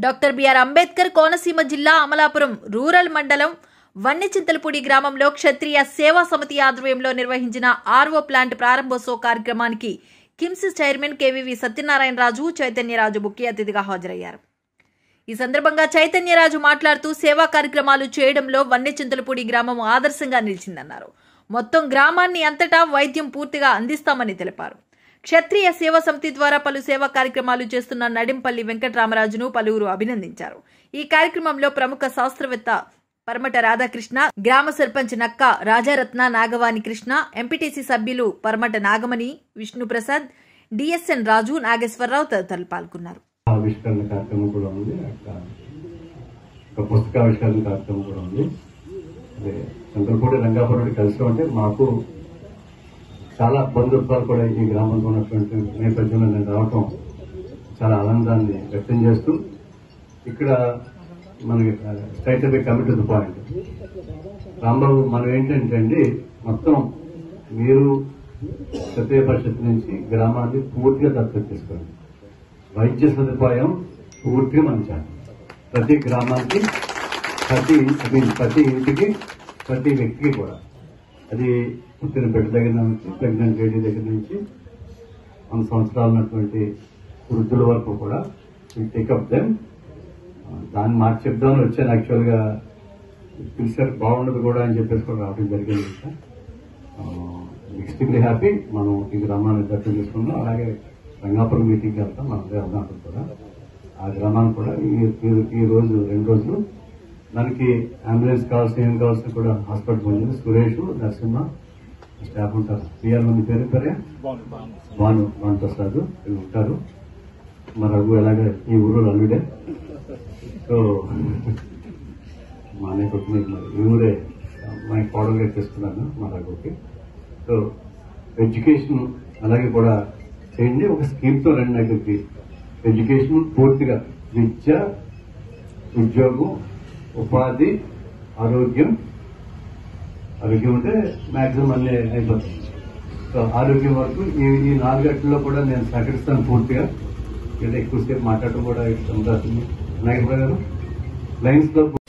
doctor BR Ambedkar Konaseema జిల్లా Amalapuram rural మండలం వన్నెచింతలపూడి గ్రామంలో క్షత్రియ సేవా సమితి ఆధ్వర్యంలో నిర్వహించిన ఆర్ఓ ప్లాంట్ ప్రారంభోత్సవ కార్యక్రమానికి కిమ్స్ చైర్మన్ కేవీవి సత్యనారాయణరాజు చైతన్యరాజు ముఖ్య అతిథిగా హాజరయ్యారు ఈ సందర్భంగా చైతన్యరాజు మాట్లాడుతూ సేవా కార్యక్రమాలు చేయడంలో వన్నెచింతలపూడి గ్రామం ఆదర్శంగా నిలిచిందన్నారు మొత్తం గ్రామాన్ని అంతటా వైద్యం పూర్తిగా అందిస్తామని తెలిపారు క్షత్రియ సేవా సమితి ద్వారా పలు సేవా కార్యక్రమాలు చేస్తున్న నడింపల్లి వెంకటరామరాజును పలువురు అభినందించారు ఈ కార్యక్రమంలో ప్రముఖ శాస్త్రవేత్త పరమట రాధాకృష్ణ గ్రామ సర్పంచ్ నక్క రాజారత్న నాగవాణి కృష్ణ ఎంపీటీసీ సభ్యులు పరమట నాగమణి విష్ణుప్రసాద్ డిఎస్ఎన్ రాజు నాగేశ్వరరావు తదితరులు పాల్గొన్నారు ఆవిష్కరణ కార్యక్రమం కూడా ఉంది అక్కడ ఒక పుస్తకావిష్కరణ కార్యక్రమం కూడా ఉంది అదే చంద్రపూడి రంగాపురం కలిసి ఉంటే మాకు చాలా బంధుత్వాలు కూడా ఈ గ్రామంలో ఉన్నటువంటి నేపథ్యంలో నేను రావటం చాలా ఆనందాన్ని వ్యక్తం చేస్తూ ఇక్కడ మనకి straightaway committee to point Rambabu మనం ఏంటంటే అండి మొత్తం మీరు సత్య పరిషత్ నుంచి గ్రామాన్ని పూర్తిగా దత్తత తీసుకోండి వైద్య సదుపాయం పూర్తిగా మంచాలి ప్రతి గ్రామానికి ప్రతి ఐ మీన్ ప్రతి ఇంటికి ప్రతి వ్యక్తికి కూడా అది పుట్టిన బిడ్డ దగ్గర నుంచి ప్రెగ్నెంట్ లేడీ దగ్గర నుంచి వంద సంవత్సరాలు ఉన్నటువంటి వృద్ధుల వరకు కూడా టేకప్ దెమ్ దాన్ని మార్చి చెప్దామని వచ్చాను యాక్చువల్ గా పిలిచారు బాగుండదు కూడా అని చెప్పేసి కూడా రావడం జరిగింది ఎక్స్ట్రీమ్లీ హ్యాపీ మనం ఈ గ్రామాన్ని దర్శనం చేసుకున్నాం అలాగే రంగాపురం మీటింగ్కి వెళ్తాం మనం అదే వెళ్దాం అక్కడ కూడా ఆ గ్రామాన్ని కూడా ఈ- ఈ- ఈ రోజు రెండు రోజులు మనకి అంబులెన్స్ కావాల్సిన ఏం కావాల్సిన కూడా హాస్పిటల్ పోయింది సురేష్ నరసింహ స్టాఫ్ ఉంటారు పిఆర్ మంది పేరు పేరే భాను భాను ప్రసాద్ వీళ్ళు ఉంటారు మా రఘు ఎలాగే ఈ ఊరు అల్లుడే సో మా అన్నయ్య కొట్టిన మరి ఈ ఊరే మా కోడలుగా చేసుకున్నాను మా రఘుకి సో ఎడ్యుకేషన్ అలాగే కూడా చేయండి ఒక స్కీమ్ తో రండి దగ్గరికి ఎడ్యుకేషన్ పూర్తిగా విద్య ఉద్యోగం ఉపాధి ఆరోగ్యం ఆరోగ్యం అంటే మాక్సిమం అన్ని అయిపోతుంది సో ఆరోగ్యం వరకు ఈ ఈ నాలుగట్లో కూడా నేను సహకరిస్తాను పూర్తిగా ఇక్కడ ఎక్కువసేపు మాట్లాడటం కూడా ఇష్టం అవుతుంది నాగేశ్వర గారు లైన్స్ లో